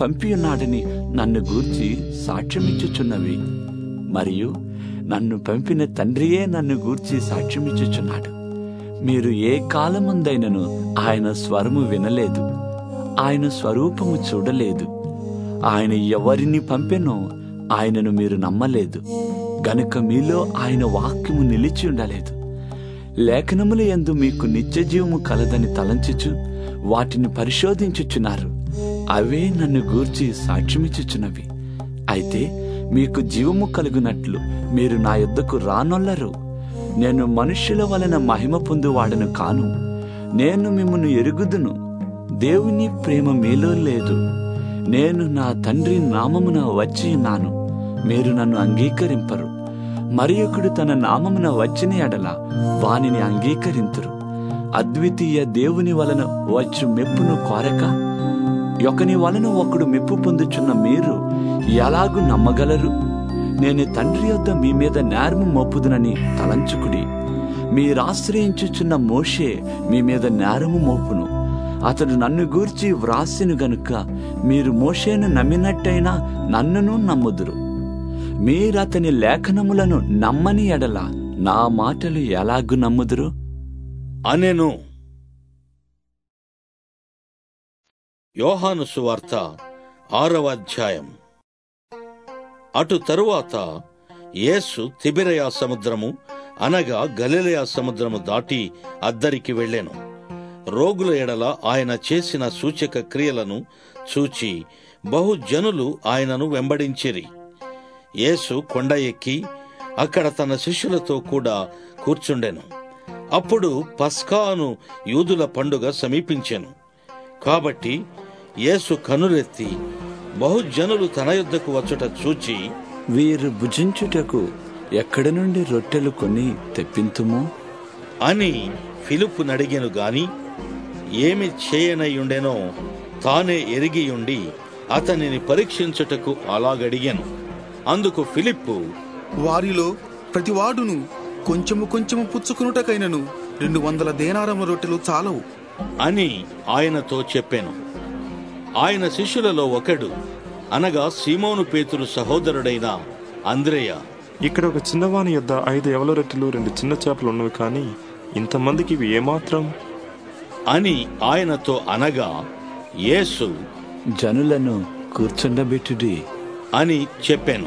పంపి ఉన్నాడని నన్ను గూర్చి సాక్ష్యమిచ్చుచున్నవి మరియు నన్ను పంపిన తండ్రియే నన్ను గూర్చి సాక్ష్యమిచ్చుచున్నాడు మీరు ఏ కాలముందైనను ఆయన స్వరము వినలేదు ఆయన స్వరూపము చూడలేదు ఆయన ఎవరిని పంపెనో ఆయనను మీరు నమ్మలేదు గనుక మీలో ఆయన వాక్యము నిలిచి ఉండలేదు లేఖనముల యందు మీకు నిత్య జీవము కలదని తలంచుచు వాటిని పరిశోధించుచున్నారు అవే నన్ను గూర్చి సాక్ష్యమిచ్చుచున్నవి అయితే మీకు జీవము కలుగునట్లు మీరు నా యొద్దకు రానొల్లరు నేను మనుష్యుల వలన మహిమ పొందువాడను కాను నేను మిమ్మల్ని ఎరుగుదును దేవుని ప్రేమ మీలో లేదు నేను నా తండ్రి నామమున వచ్చి ఉన్నాను మీరు నన్ను అంగీకరింపరు మరి ఒకడు తన నామమున వచ్చిన ఎడల వానిని అంగీకరింతురు అద్వితీయ దేవుని వలన వచ్చు మెప్పును కోరక ఒకని వలన ఒకడు మెప్పు పొందుచున్న మీరు ఎలాగు నమ్మగలరు నేను తండ్రి యొద్ద మీ మీద నేరము మోపుదునని తలంచుకుడి మీరాశ్రయించుచున్న మోషే మీ మీద నేరము మోపును అతడు నన్ను గూర్చి వ్రాసిను గనుక మీరు మోషేను నమ్మినట్టయినా నన్నును నమ్ముదురు మీరతని లేఖనములను నమ్మని ఎడల నా మాటలు ఎలాగు నమ్ముదురు అనెను యోహాను సువార్త ఆరవ అధ్యాయం అటు తరువాత యేసు తిబిరయా సముద్రము అనగా గలిలయా సముద్రము దాటి అద్దరికి వెళ్ళెను రోగుల ఎడల ఆయన చేసిన సూచక క్రియలను చూచి బహుజనులు ఆయనను వెంబడించిరి యేసు కొండ ఎక్కి అక్కడ తన శిష్యులతో కూడా కూర్చుండెను అప్పుడు పస్కాను యూదుల పండుగ సమీపించెను కాబట్టి యేసు కనులెత్తి బహుజనులు తన యొద్దకు వచ్చుట చూచి వీరు భుజించుటకు ఎక్కడి నుండి రొట్టెలు కొని తెప్పింతుము అని ఫిలిప్పు నడిగెను గాని ఏమి చేయనయ్యుండెనో తానే ఎరిగియుండి అతనిని పరీక్షించుటకు అలాగడిగాను అందుకు ఫిలిప్పు వారిలో ప్రతివాడును కొంచెము కొంచెము పుచ్చుకునుటకైనను రెండు వందల దేనారముల రొట్టెలు చాలవు అని ఆయనతో చెప్పాను ఆయన శిష్యులలో ఒకడు అనగా సీమోను పేతురు సహోదరుడైన అంద్రేయ ఇక్కడ ఒక చిన్నవాని యొద్ద ఐదు ఎవల రొట్టెలు రెండు చిన్న చేపలు ఉన్నవి కానీ ఇంతమందికి ఇవి ఏమాత్రం అని ఆయనతో అనగా యేసు జనులను కూర్చుండబెట్టుడి అని చెప్పాను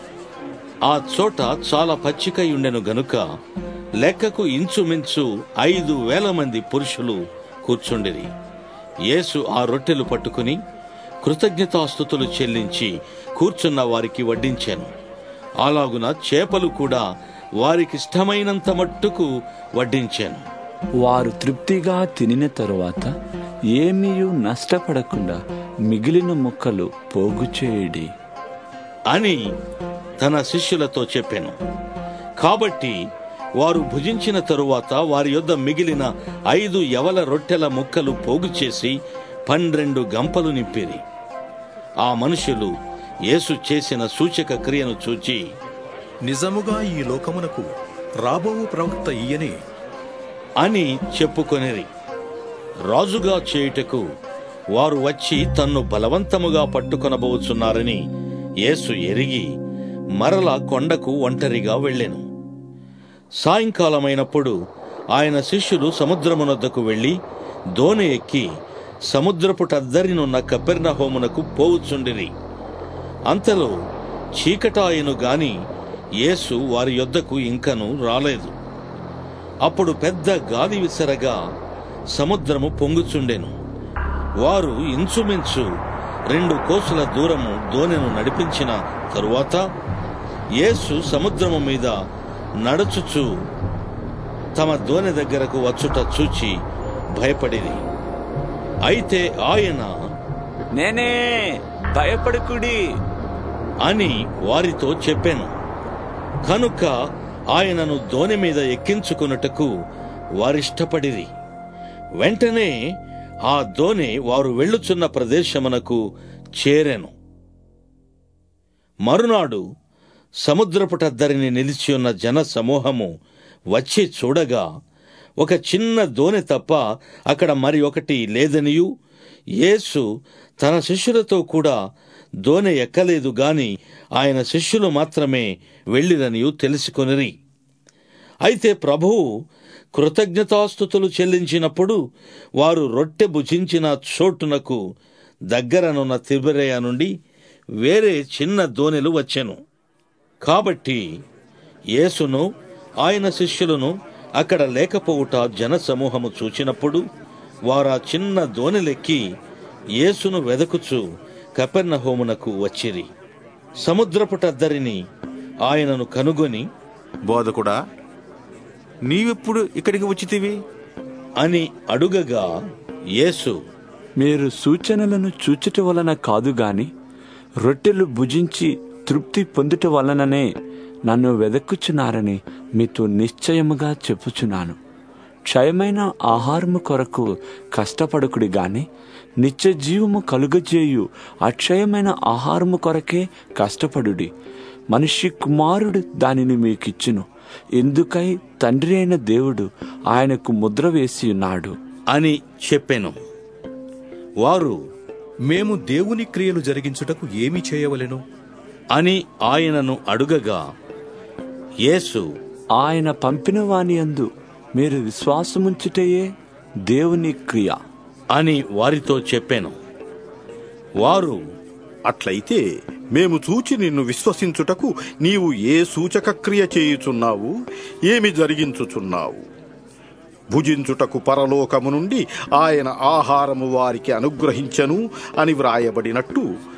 ఆ చోట చాలా పచ్చికై ఉండెను గనుక లెక్కకు ఇంచుమించు ఐదు వేల మంది పురుషులు కూర్చుండిరి యేసు ఆ రొట్టెలు పట్టుకుని కృతజ్ఞతాస్థుతులు చెల్లించి కూర్చున్న వారికి వడ్డించాను అలాగున చేపలు కూడా వారికిష్టమైనంత మట్టుకు వడ్డించాను వారు తృప్తిగా తినిన తరువాత ఏమీయూ నష్టపడకుండా మిగిలిన ముక్కలు పోగు చేయుడి అని తన శిష్యులతో చెప్పాను కాబట్టి వారు భుజించిన తరువాత వారి యొద్ద మిగిలిన ఐదు యవల రొట్టెల ముక్కలు పోగు చేసి పన్నెండు గంపలు నింపిరి ఆ మనుషులు యేసు చేసిన సూచక క్రియను చూచి నిజముగా ఈ లోకమునకు రాబోవు ప్రవక్త ఈయనే అని చెప్పుకొనిరి రాజుగా చేయుటకు వారు వచ్చి తన్ను బలవంతముగా పట్టుకొనబోచున్నారని యేసు ఎరిగి మరల కొండకు ఒంటరిగా వెళ్ళెను సాయంకాలమైనప్పుడు ఆయన శిష్యులు సముద్రమునొద్దకు వెళ్లి దోణి ఎక్కి సముద్రపుటద్దరినున్న కపెర్నహోమునకు పోవుచుండిరి అంతలో చీకటాయను గాని యేసు వారి యొద్దకు ఇంకను రాలేదు అప్పుడు పెద్ద గాలి విసరగా సముద్రము పొంగుచుండెను వారు ఇంచుమించు రెండు కోసుల దూరము దోణెను నడిపించిన తరువాత యేసు సముద్రము మీద నడుచుచు తమ దోణె దగ్గరకు వచ్చుట చూచి భయపడిరి అయితే ఆయన నేనే భయపడకుడి అని వారితో చెప్పాను కనుక ఆయనను దోణి మీద ఎక్కించుకున్నటకు వారిష్టపడిరి వెంటనే ఆ దోణి వారు వెళ్ళుచున్న ప్రదేశమునకు చేరెను మరునాడు సముద్రపుటద్దరిని నిలిచి ఉన్న జన సమూహము వచ్చి చూడగా ఒక చిన్న దోణి తప్ప అక్కడ మరి ఒకటి లేదనియు యేసు తన శిష్యులతో కూడా దోనె ఎక్కలేదు గాని ఆయన శిష్యులు మాత్రమే వెళ్ళిరనియు తెలుసుకొనిరి అయితే ప్రభువు కృతజ్ఞతాస్థుతులు చెల్లించినప్పుడు వారు రొట్టె భుజించిన చోటునకు దగ్గరనున్న తిబెరయ నుండి వేరే చిన్న దోనెలు వచ్చెను కాబట్టి యేసును ఆయన శిష్యులను అక్కడ లేకపోవుట జనసమూహము చూచినప్పుడు వారా చిన్న దోనెలెక్కి యేసును వెదకుచు కపెర్నహోమునకు వచ్చిరి సముద్రపుటద్దరిని ఆయనను కనుగొని బోధకుడా నీవెప్పుడు ఇక్కడికి వచ్చితివి అని అడుగగా యేసు మీరు సూచనలను చూచుట వలన కాదు గాని రొట్టెలు భుజించి తృప్తి పొందుట వలననే నన్ను వెదక్కుచున్నారని మీతో నిశ్చయముగా చెప్పుచున్నాను క్షయమైన ఆహారము కొరకు కష్టపడకుడి గాని నిత్య జీవము కలుగజేయు అక్షయమైన ఆహారము కొరకే కష్టపడుడి మనిషి కుమారుడు దానిని మీకిచ్చును ఎందుకై తండ్రి అయిన దేవుడు ఆయనకు ముద్ర వేసి ఉన్నాడు అని చెప్పెను వారు మేము దేవుని క్రియలు జరిగించుటకు ఏమి చేయవలెను అని ఆయనను అడుగగా యేసు ఆయన పంపిన వాని యందు మీరు విశ్వాసముంచుటయే దేవుని క్రియ అని వారితో చెప్పాను వారు అట్లయితే మేము చూచి నిన్ను విశ్వసించుటకు నీవు ఏ సూచక క్రియ చేయుచున్నావు ఏమి జరిగించుచున్నావు భుజించుటకు పరలోకము నుండి ఆయన ఆహారము వారికి అనుగ్రహించను అని వ్రాయబడినట్టు